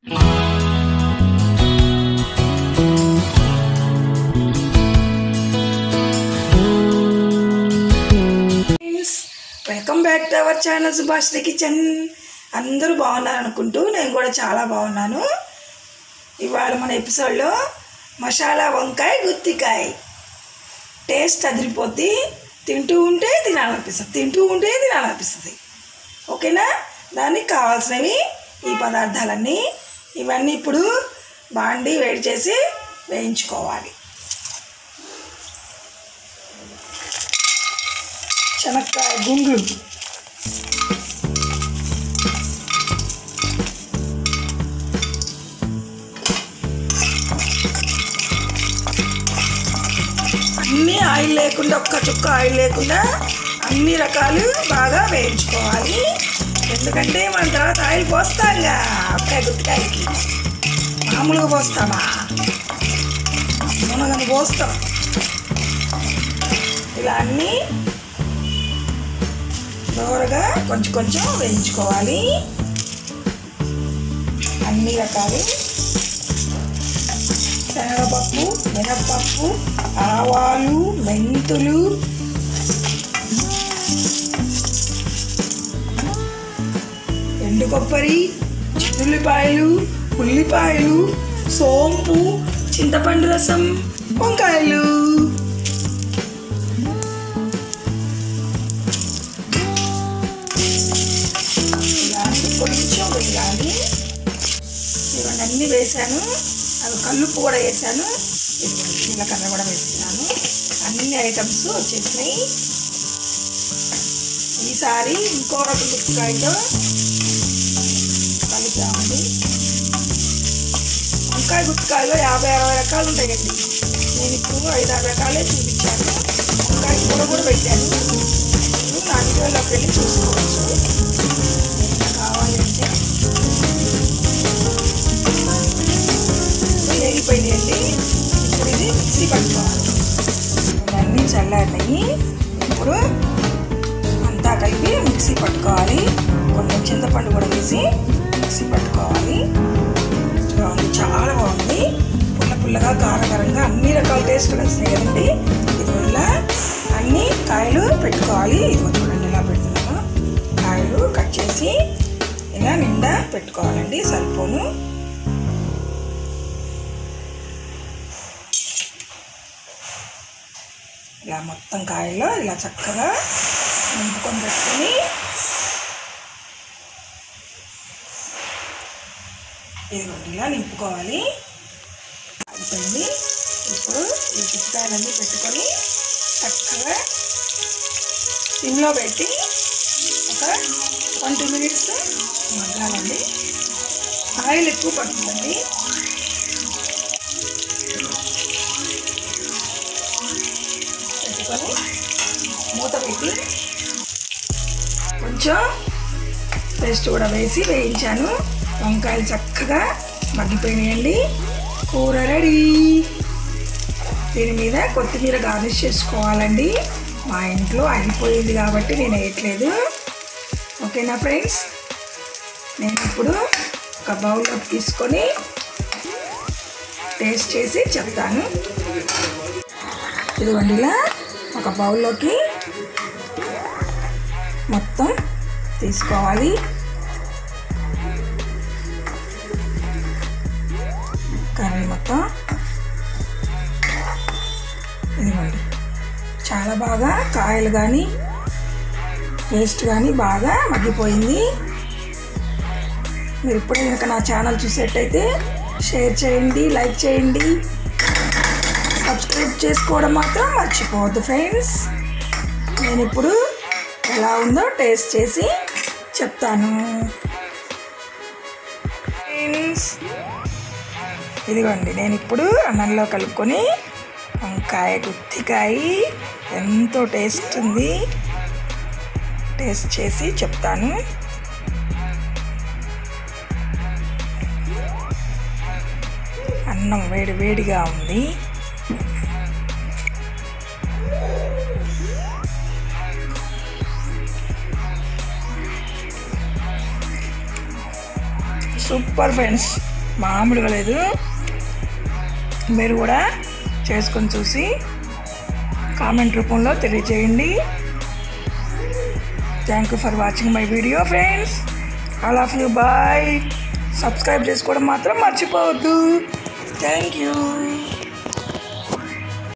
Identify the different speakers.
Speaker 1: welcome back to our channel Subhash kitchen అందరూ బాగున్నారు అనుకుంటూ నేను కూడా చాలా బాగున్నాను ఇవాళ మన ఎపిసోడ్లో మసాలా వంకాయ గుత్తికాయ టేస్ట్ అదిరిపోద్ది తింటూ ఉంటే తినాలనిపిస్తుంది తింటూ ఉంటే తినాలనిపిస్తుంది ఓకేనా దానికి కావాల్సినవి ఈ పదార్థాలన్నీ ఇవన్నీ ఇప్పుడు బాండి వేడి చేసి వేయించుకోవాలి శనక్కాయ గుండ్లు అన్నీ ఆయిల్ లేకుండా ఒక్క చుక్క ఆయిల్ లేకుండా అన్ని రకాలు బాగా వేయించుకోవాలి ఎందుకంటే మన తర్వాత ఆయిల్ పోస్తాంగా అప్పుడే గుత్తికాయకి మామూలుగా పోస్తామా మునగను పోస్తాం ఇలా అన్నీ దోరగా కొంచెం కొంచెం వేయించుకోవాలి అన్ని రకాలు శనగపప్పు మినప్పప్పు ఆవాలు మెంతులు ఎండు కొబ్బరి చిన్నుల్లిపాయలు ఉల్లిపాయలు సోంపు చింతపండు రసం వంకాయలు ఇలాంటి కొంచెం వేయాలి ఇవన్నీ అన్నీ వేసాను అవి కల్లుప్పు కూడా వేసాను ఇదిగోండి జీలకర్ర కూడా వేస్తున్నాను అన్ని ఐటమ్స్ వచ్చేసినాయి ఈసారి ఇంకో రకం గుర్తుకాయతో కలుపుతామండి వంకాయ గుర్తుకాయలో యాభై అరవై రకాలు ఉంటాయండి నేను ఇప్పుడు ఐదు ఆరు రకాలే చూపించాను వంకాయ కూర కూడా పెట్టాను మీరు నా వీడియోలోకి వెళ్ళి చూసుకోవచ్చు ఏమైనా కావాలి అంటే వేగిపోయినాయండి ఇప్పుడు ఇది మిక్సీ పట్టుకోవాలి ఇవన్నీ చల్లారినాయి ఇప్పుడు అంతా కలిపి మిక్సీ పట్టుకోవాలి కొంచెం చింతపండు కూడా వేసి మిక్సీ పట్టుకోవాలి బాగుంది చాలా బాగుంది పుల్ల పుల్లగా కారకరంగా అన్ని రకాల టేస్ట్లు వస్తాయి కదండి ఇది ఇలా అన్ని కాయలు పెట్టుకోవాలి ఇదిగో చూడండి ఇలా పెడుతున్నాను కాయలు కట్ చేసి ఇలా నిండా పెట్టుకోవాలండి సరిపోను ఇలా మొత్తం కాయల్లో ఇలా చక్కగా నింపుకొని పెట్టుకొని ఇదిగోండి ఇలా నింపుకోవాలి అయిపోయింది ఇప్పుడు ఈ చిక్కుకాయలన్నీ పెట్టుకొని చక్కగా సిమ్లో పెట్టి ఒక ట్వంటీ మినిట్స్ మగ్గాలండి ఆయిల్ ఎక్కువ పడుతుందండి పెట్టుకొని మూత పెట్టి కొంచెం పేస్ట్ కూడా వేసి వేయించాను వంకాయలు చక్కగా మగ్గిపోయినాయండి కూర రెడీ దీని మీద కొత్తిమీర గార్నిష్ చేసుకోవాలండి మా ఇంట్లో అయిపోయింది కాబట్టి నేను వేయట్లేదు ఓకేనా ఫ్రెండ్స్ నేను ఇప్పుడు ఒక బౌల్లోకి తీసుకొని టేస్ట్ చేసి చెప్తాను ఇదిగోండి ఇలా ఒక బౌల్లోకి మొత్తం తీసుకోవాలి కర్రీ మొత్తం ఇదిగోండి చాలా బాగా కాయలు కానీ పేస్ట్ కానీ బాగా మగ్గిపోయింది మీరు ఇప్పుడే కనుక నా ఛానల్ చూసేట్టయితే షేర్ చేయండి లైక్ చేయండి సబ్స్క్రైబ్ చేసుకోవడం మాత్రం మర్చిపోవద్దు ఫ్రెండ్స్ నేను ఇప్పుడు ఎలా ఉందో టేస్ట్ చేసి చెప్తాను ఫ్రెండ్స్ ఇదిగోండి నేను ఇప్పుడు అన్నంలో కలుపుకొని వంకాయ గుత్తికాయ ఎంతో టేస్ట్ ఉంది టేస్ట్ చేసి చెప్తాను అన్నం వేడి వేడిగా ఉంది సూపర్ ఫ్రెండ్స్ మామూలుగా లేదు మీరు కూడా చేసుకొని చూసి కామెంట్ రూపంలో తెలియజేయండి thank you for watching my video friends all of you bye subscribe చేసుకోవడం మాత్రం మర్చిపోవద్దు థ్యాంక్ యూ